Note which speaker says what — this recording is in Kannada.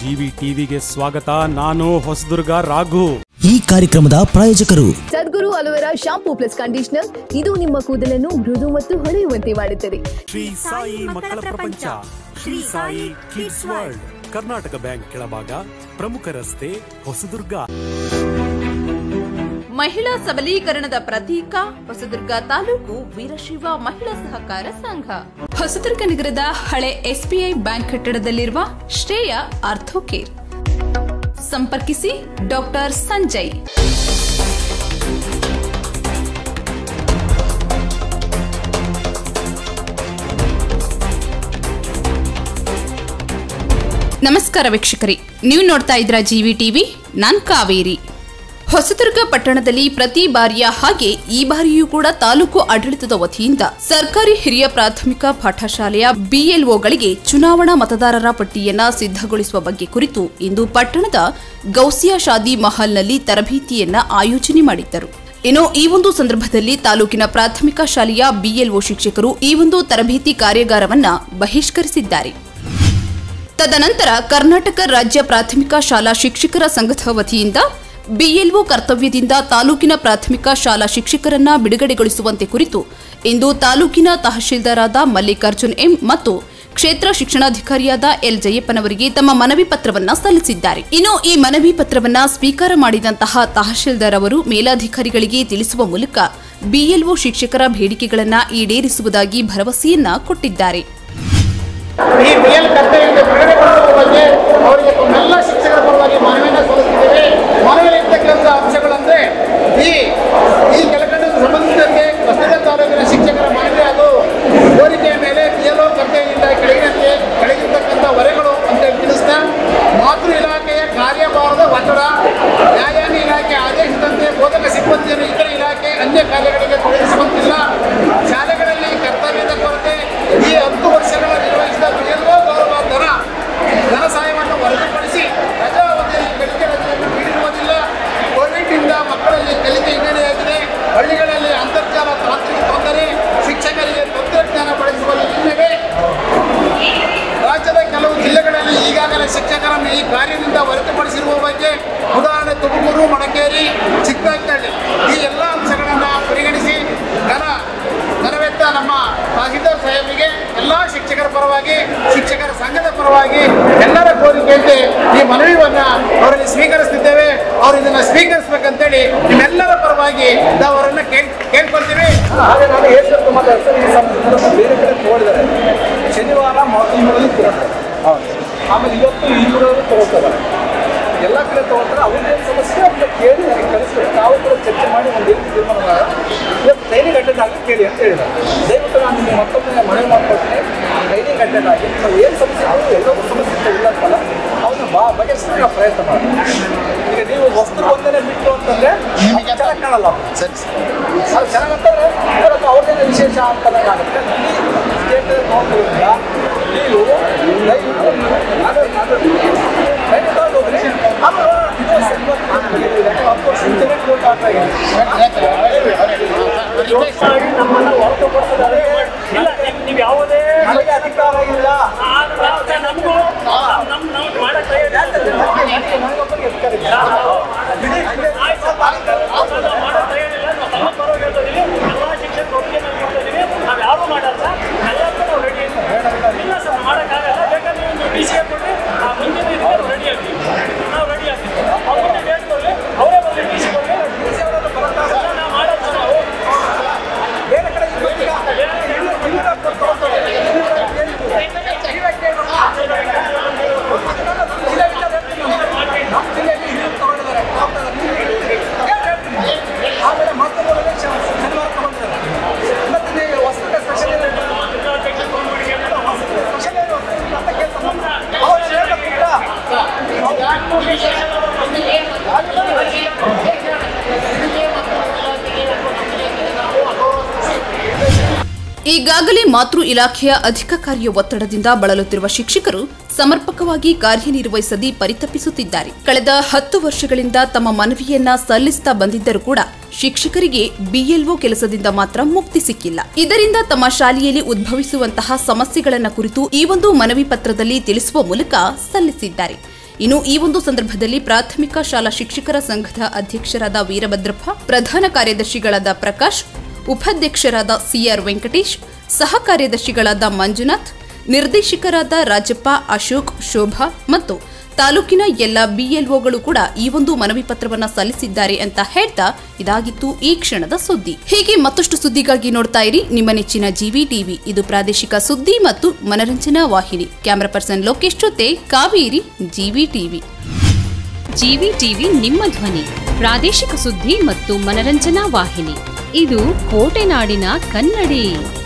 Speaker 1: ಜಿವಿ ಟಿವಿಗೆ ಸ್ವಾಗತ ನಾನು ಹೊಸದುರ್ಗ ರಾಘು
Speaker 2: ಈ ಕಾರ್ಯಕ್ರಮದ ಪ್ರಾಯೋಜಕರು
Speaker 3: Sadguru aloe vera shampoo plus conditioner ಇದು ನಿಮ್ಮ ಕೂದಲನ್ನು ಮೃದು ಮತ್ತು ಹೊಳೆಯುವಂತೆ ಮಾಡುತ್ತದೆ
Speaker 1: ಶ್ರೀ ಸಾಯಿ ಮಕ್ಕಳ ಪ್ರಪಂಚ Shri Sai kids world Karnataka bank ಕೆಳಭಾಗ ಪ್ರಮುಖ ರಸ್ತೆ ಹೊಸದುರ್ಗ
Speaker 4: ಮಹಿಳಾ ಸಬಲೀಕರಣದ ಪ್ರತೀಕ ಹೊಸದುರ್ಗ ತಾಲೂಕು ವೀರಶೈವ ಮಹಿಳಾ ಸಹಕಾರ ಸಂಘ ಹೊಸದುರ್ಗ ನಗರದ ಹಳೆ ಎಸ್ಬಿಐ ಬ್ಯಾಂಕ್ ಕಟ್ಟಡದಲ್ಲಿರುವ ಶ್ರೇಯ ಆರ್ಥೋಕೇರ್ ಸಂಪರ್ಕಿಸಿ ಡಾಕ್ಟರ್ ಸಂಜಯ್ ನಮಸ್ಕಾರ ವೀಕ್ಷಕರೇ ನೀವು ನೋಡ್ತಾ ಇದ್ರ ಜಿವಿ ಟಿವಿ ನಾನ್ ಕಾವೇರಿ ಹೊಸದುರ್ಗ ಪಟ್ಟಣದಲ್ಲಿ ಪ್ರತಿ ಬಾರಿಯ ಹಾಗೆ ಈ ಬಾರಿಯೂ ಕೂಡ ತಾಲೂಕು ಆಡಳಿತದ ವತಿಯಿಂದ ಸರ್ಕಾರಿ ಹಿರಿಯ ಪ್ರಾಥಮಿಕ ಪಾಠಶಾಲೆಯ ಬಿಎಲ್ಒಗಳಿಗೆ ಚುನಾವಣಾ ಮತದಾರರ ಪಟ್ಟಿಯನ್ನ ಸಿದ್ಧಗೊಳಿಸುವ ಬಗ್ಗೆ ಕುರಿತು ಇಂದು ಪಟ್ಟಣದ ಗೌಸಿಯಾ ಶಾದಿ ಮಹಲ್ನಲ್ಲಿ ತರಬೇತಿಯನ್ನ ಆಯೋಜನೆ ಮಾಡಿದ್ದರು ಇನ್ನು ಈ ಒಂದು ಸಂದರ್ಭದಲ್ಲಿ ತಾಲೂಕಿನ ಪ್ರಾಥಮಿಕ ಶಾಲೆಯ ಬಿಎಲ್ಒ ಶಿಕ್ಷಕರು ಈ ಒಂದು ತರಬೇತಿ ಕಾರ್ಯಾಗಾರವನ್ನ ಬಹಿಷ್ಕರಿಸಿದ್ದಾರೆ ತದನಂತರ ಕರ್ನಾಟಕ ರಾಜ್ಯ ಪ್ರಾಥಮಿಕ ಶಾಲಾ ಶಿಕ್ಷಕರ ಸಂಘದ ವತಿಯಿಂದ ಬಿಎಲ್ಒ ಕರ್ತವ್ಯದಿಂದ ತಾಲೂಕಿನ ಪ್ರಾಥಮಿಕ ಶಾಲಾ ಶಿಕ್ಷಕರನ್ನ ಬಿಡುಗಡೆಗೊಳಿಸುವಂತೆ ಕುರಿತು ಇಂದು ತಾಲೂಕಿನ ತಹಶೀಲ್ದಾರಾದ ಮಲ್ಲಿಕಾರ್ಜುನ್ ಎಂ ಮತ್ತು ಕ್ಷೇತ್ರ ಶಿಕ್ಷಣಾಧಿಕಾರಿಯಾದ ಎಲ್ ಜಯಪ್ಪನವರಿಗೆ ತಮ್ಮ ಮನವಿ ಪತ್ರವನ್ನ ಸಲ್ಲಿಸಿದ್ದಾರೆ ಇನ್ನು ಈ ಮನವಿ ಪತ್ರವನ್ನ ಸ್ವೀಕಾರ ಮಾಡಿದಂತಹ ತಹಶೀಲ್ದಾರ್ ಅವರು ಮೇಲಾಧಿಕಾರಿಗಳಿಗೆ ತಿಳಿಸುವ ಮೂಲಕ ಬಿಎಲ್ಒ ಶಿಕ್ಷಕರ ಬೇಡಿಕೆಗಳನ್ನ ಈಡೇರಿಸುವುದಾಗಿ ಭರವಸೆಯನ್ನ ಕೊಟ್ಟಿದ್ದಾರೆ
Speaker 5: ಈ ಮೇಲ್ ಕರ್ತವ್ಯದಿಂದ ಬಿಡುಗಡೆಗೊಳಿಸುವ ಬಗ್ಗೆ ಅವರಿಗೆ ತಮ್ಮೆಲ್ಲ ಶಿಕ್ಷಕರ ಪರವಾಗಿ ಮನವಿಯನ್ನು ಸಲ್ಲಿಸಿದ್ದೇವೆ ಮನವಿಯಲ್ಲಿ ಇರ್ತಕ್ಕಂಥ ಅಂಶಗಳಂದ್ರೆ ಈ ಈ ಕೆಳಕಂಡಕ್ಕೆ ಸಂಬಂಧಿಸಿದಂತೆ ಹೊಸದುರ್ಗ ತಾಲೂಕಿನ ಶಿಕ್ಷಕರ ಮನವಿ ಹಾಗೂ ಕೋರಿಕೆಯ ಮೇಲೆ ಪಿಎಲ್ಒ ಕರ್ತವ್ಯದಿಂದ ಕೆಳಗಿನಂತೆ ಕೆಳಗಿರ್ತಕ್ಕಂಥ ಹೊರೆಗಳು ಅಂತ ಹೇಳಿ ತಿಳಿಸ್ತಾ ಮಾತೃ ಇಲಾಖೆಯ ಕಾರ್ಯಭಾರದ ಒತ್ತಡ ನ್ಯಾಯಾಂಗ ಇಲಾಖೆ ಆದೇಶದಂತೆ ಬೋಧಕ ಸಿಬ್ಬಂದಿಯನ್ನು ಇತರ ಇಲಾಖೆ ಅನ್ಯ ಕಾರ್ಯಗಳಿಗೆ ತೊಡಗಿಸುವಂತಿಲ್ಲ ಶಾಲೆಗಳಲ್ಲಿ ಕರ್ತವ್ಯದ ಕೊರತೆ ಈ ಹತ್ತು ವರ್ಷಗಳ ನಿರ್ವಹಿಸಿದ ಪಿಎಲ್ಒ ಗೌರವ ಧನ ಧನ ಸಹಾಯವನ್ನು ಹೊರತುಪಡಿಸಿ ರಜಾ ಅವಧಿಯಲ್ಲಿ ಕಲಿಕೆ ರಜೆಯನ್ನು ನೀಡಿರುವುದಿಲ್ಲ ಕೋವಿಡ್ನಿಂದ ಮಕ್ಕಳಲ್ಲಿ ಕಲಿಕೆ ಹಿನ್ನಡೆಯಾಗಿದೆ ಹಳ್ಳಿಗಳಲ್ಲಿ ಅಂತರ್ಜಾಲ ತಾಂತ್ರಿಕ ತೊಂದರೆ ಶಿಕ್ಷಕರಿಗೆ ತಂತ್ರಜ್ಞಾನ ಬಳಸುವಲ್ಲಿ ಹಿನ್ನಡೆ ರಾಜ್ಯದ ಕೆಲವು ಜಿಲ್ಲೆಗಳಲ್ಲಿ ಈಗಾಗಲೇ ಶಿಕ್ಷಕರನ್ನು ಈ ಕಾರ್ಯದಿಂದ ಹೊರತುಪಡಿಸಿರುವ ಬಗ್ಗೆ ಉದಾಹರಣೆ ತುಮಕೂರು ಮಡಕೇರಿ ಚಿಕ್ಕಬಳ್ಳಾಪುರ ಈ ಎಲ್ಲ ಅಂಶಗಳನ್ನು ಪರಿಗಣಿಸಿ ಘನ ಘನವೆತ್ತ ನಮ್ಮ ತಹಸೀಲ್ದಾರ್ ಸಾಹೇಬರಿಗೆ ಎಲ್ಲ ಶಿಕ್ಷಕರ ಪರವಾಗಿ ಶಿಕ್ಷಕರ ಸಂಘದ ಪರವಾಗಿ ಎಲ್ಲರ ಕೋರಿಕೆಯಂತೆ ಈ ಮನವಿಯನ್ನು ಅವರಲ್ಲಿ ಸ್ವೀಕರಿಸ್ತಿದ್ದೇವೆ ಅವರು ಇದನ್ನು ಸ್ವೀಕರಿಸಬೇಕಂತೇಳಿ ನಿಮ್ಮೆಲ್ಲರ ಪರವಾಗಿ ನಾವು ಅವರನ್ನು ಕೇಳ್ ಕೇಳ್ಕೊಳ್ತೀವಿ
Speaker 6: ಹಾಗೆ ನಾನು ಹೇಸರ್ ಕುಮಾರ್ ಹೆಸರು ಈ ಸಂದರ್ಭದಲ್ಲಿ ಬೇರೆ ಕಡೆ ತಗೊಂಡಿದ್ದಾರೆ ಶನಿವಾರ ಮೊದಲಲ್ಲಿ ತಗೊಳ್ತಾರೆ ಆಮೇಲೆ ಇವತ್ತು ಈ ಊರಲ್ಲಿ ತಗೊಳ್ತಾರೆ ಎಲ್ಲ ಕಡೆ ತಗೊಳ್ತಾರೆ ಅವ್ರಿಗೇನು ಸಮಸ್ಯೆ ಅಂತ ಕೇಳಿ ನನಗೆ ಕಳಿಸ್ಬೇಕು ನಾವು ಕೂಡ ಚರ್ಚೆ ಮಾಡಿ ಒಂದು ಏನು ತೀರ್ಮಾನ ಮಾಡೋಣ. ಇವತ್ತು ಟ್ರೈನಿಂಗ್ ಅಟೆಂಡ್ ಆಗಿ ಕೇಳಿ ಅಂತ ಹೇಳಿದ್ದಾರೆ ದಯವಿಟ್ಟು ನಾನು ನಿಮಗೆ ಮತ್ತೊಮ್ಮೆ ಮನವಿ ಮಾಡ್ಕೊಳ್ತೀನಿ ಟ್ರೈನಿಂಗ್ ಅಟೆಂಡ್ ಆಗಿ ನಾವು ಏನು ಸಮಸ್ಯೆ ಅವರು ಎಲ್ಲರೂ ಸಮಸ್ಯೆ ಇರ್ತದೆ, ಇಲ್ಲ ಅಂತಲ್ಲ ಅವನ್ನ ಬಾ ಬಗೆಹರಿಸಲಿಕ್ಕೆ ನಾವು ಪ್ರಯತ್ನ ಮಾಡಿ ಈಗ ನೀವು ವಸ್ತು ಒಂದನೇ ಬಿಟ್ಟು ಅಂತಂದ್ರೆ ಅದು ಚೆನ್ನಾಗಿ ಕಾಣಲ್ಲ
Speaker 5: ಸರಿ
Speaker 6: ಅದು ಚೆನ್ನಾಗಂತಂದ್ರೆ ಇವತ್ತು ಅವ್ರದ್ದೇನೆ ವಿಶೇಷ ಅಂತಂದಾಗ ಆಗುತ್ತೆ ಈ ಸ್ಟೇಟ್ ನೋಡೋದ್ರಿಂದ ನೀವು ದಯವಿಟ್ಟು ಅದು ಅದು ದಯವಿಟ್ಟು ತಗೊಂಡು ಹೋಗ್ರಿ ಆಮೇಲೆ ಇದು ಸಂಪತ್ತು ಯಾಕಂದ್ರೆ ಹತ್ತು ವರ್ಷ ಇಂಟರ್ನೆಟ್ ಕೋರ್ಟ್ ಆಗ್ತಾ ಇದೆ ಮಾಡಿ ನಮ್ಮನ್ನ ಹೊರತುಪಡಿಸಿದ್ದಾರೆ
Speaker 7: ಇಲ್ಲ ನಿಮ್- ನೀವ್ ಯಾವುದೇ
Speaker 6: ನನಗೆ ಅಧಿಕಾರ ಇಲ್ಲ
Speaker 7: ಆ- ಆ- ನಮ್ಗೂ ನಮ್- ನಮ್- ನಾವು ಮಾಡಕ್ ತಯಾರಿ ಇಲ್ಲ.
Speaker 6: ನನಗೊಬ್ಬರಿಗೆ ಅಧಿಕಾರ ಇಲ್ಲ
Speaker 7: ಆಯ್ತು, ನಾವು ಮಾಡಕ್ ತಯಾರಿಲ್ಲ ನಾವು ತಮ್ಮ ಪರವಾಗಿ ಹೇಳ್ತಿದೀವಿ ಎಲ್ಲ ಶಿಕ್ಷಕರು ಒಪ್ಪಿಗೆ ನಾವು ಕೊಡ್ತಿದೀವಿ ನಾವ್ ಯಾರು ಮಾಡಲ್ಲ ಎಲ್ಲದಕ್ಕೂ ನಾವು ರೆಡಿ ಇಲ್ಲ ಸರ್ ಮಾಡಕ್ಕಾಗಲ್ಲ ಬೇಕಾದ್ರೆ ನೀವು ಡಿ ಸಿ ಕೊಡ್ರಿ ಆ ಮುಂದಿನ ಇದಕ್ಕೆ ನಾವು ರೆಡಿ ಆಗ್ತೀವಿ ನಾವು ರೆಡಿ ಆಗ್ತೀವಿ ಅವ್ರ ಮುಂದೆ ಡೇಟ್ ಕೊಡ್ಲಿ ಅವರೇ ಬರ್ಲಿ ಡಿ ಸಿ ಕೊಡ್ಲಿ ನಾವು ಮಾಡಲ್ಲ ನಾವು
Speaker 6: ಬೇರೆ ಕಡೆ ಈಗ ಇವರ ತಗೊಳ್ತಾರೆ ನಮ್ಮ ಜಿಲ್ಲೆಯಲ್ಲಿ ಹಿರಿಯರು ತಗೊಂಡಿದ್ದಾರೆ ಆಮೇಲೆ ಮತ್ತೊಬ್ಬರಲ್ಲಿ ಶನಿವಾರ ತಗೊಂಡಿದ್ದಾರೆ ಮತ್ತೆ ಹೊಸಪೇಟೆ ಸ್ಪೆಷಲ್ ಸ್ಪೆಷಲ್ ಅಂತ ಕೇಳ್ತಾರೆ ಅವ್ರು ಹೇಳ್ಬೇಕಿಲ್ಲ
Speaker 4: ಈಗಾಗಲೇ ಮಾತೃ ಇಲಾಖೆಯ ಅಧಿಕಾರಿಯ ಒತ್ತಡದಿಂದ ಬಳಲುತ್ತಿರುವ ಶಿಕ್ಷಕರು ಸಮರ್ಪಕವಾಗಿ ಕಾರ್ಯನಿರ್ವಹಿಸದೆ ಪರಿತಪಿಸುತ್ತಿದ್ದಾರೆ ಕಳೆದ ಹತ್ತು ವರ್ಷಗಳಿಂದ ತಮ್ಮ ಮನವಿಯನ್ನ ಸಲ್ಲಿಸುತ್ತಾ ಬಂದಿದ್ದರೂ ಕೂಡ ಶಿಕ್ಷಕರಿಗೆ ಬಿಎಲ್ಒ ಕೆಲಸದಿಂದ ಮಾತ್ರ ಮುಕ್ತಿ ಸಿಕ್ಕಿಲ್ಲ ಇದರಿಂದ ತಮ್ಮ ಶಾಲೆಯಲ್ಲಿ ಉದ್ಭವಿಸುವಂತಹ ಸಮಸ್ಯೆಗಳನ್ನ ಕುರಿತು ಈ ಒಂದು ಮನವಿ ಪತ್ರದಲ್ಲಿ ತಿಳಿಸುವ ಮೂಲಕ ಸಲ್ಲಿಸಿದ್ದಾರೆ ಇನ್ನು ಈ ಒಂದು ಸಂದರ್ಭದಲ್ಲಿ ಪ್ರಾಥಮಿಕ ಶಾಲಾ ಶಿಕ್ಷಕರ ಸಂಘದ ಅಧ್ಯಕ್ಷರಾದ ವೀರಭದ್ರಪ್ಪ ಪ್ರಧಾನ ಕಾರ್ಯದರ್ಶಿಗಳಾದ ಪ್ರಕಾಶ್ ಉಪಾಧ್ಯಕ್ಷರಾದ ಸಿಆರ್ ವೆಂಕಟೇಶ್ ಸಹ ಕಾರ್ಯದರ್ಶಿಗಳಾದ ಮಂಜುನಾಥ್ ನಿರ್ದೇಶಕರಾದ ರಾಜಪ್ಪ ಅಶೋಕ್ ಶೋಭಾ ಮತ್ತು ತಾಲೂಕಿನ ಎಲ್ಲ ಬಿಎಲ್ಒಗಳು ಕೂಡ ಈ ಒಂದು ಮನವಿ ಪತ್ರವನ್ನ ಸಲ್ಲಿಸಿದ್ದಾರೆ ಅಂತ ಹೇಳ್ತಾ ಇದಾಗಿತ್ತು ಈ ಕ್ಷಣದ ಸುದ್ದಿ ಹೀಗೆ ಮತ್ತಷ್ಟು ಸುದ್ದಿಗಾಗಿ ನೋಡ್ತಾ ಇರಿ ನಿಮ್ಮ ನೆಚ್ಚಿನ ಜಿವಿ ಟಿವಿ ಇದು ಪ್ರಾದೇಶಿಕ ಸುದ್ದಿ ಮತ್ತು ಮನರಂಜನಾ ವಾಹಿನಿ ಕ್ಯಾಮರಾ ಪರ್ಸನ್ ಲೋಕೇಶ್ ಜೊತೆ Kaveri GV TV
Speaker 8: GV TV ನಿಮ್ಮ ಧ್ವನಿ ಪ್ರಾದೇಶಿಕ ಸುದ್ದಿ ಮತ್ತು ಮನರಂಜನಾ ವಾಹಿನಿ ಇದು ಕೋಟೆನಾಡಿನ ಕನ್ನಡಿ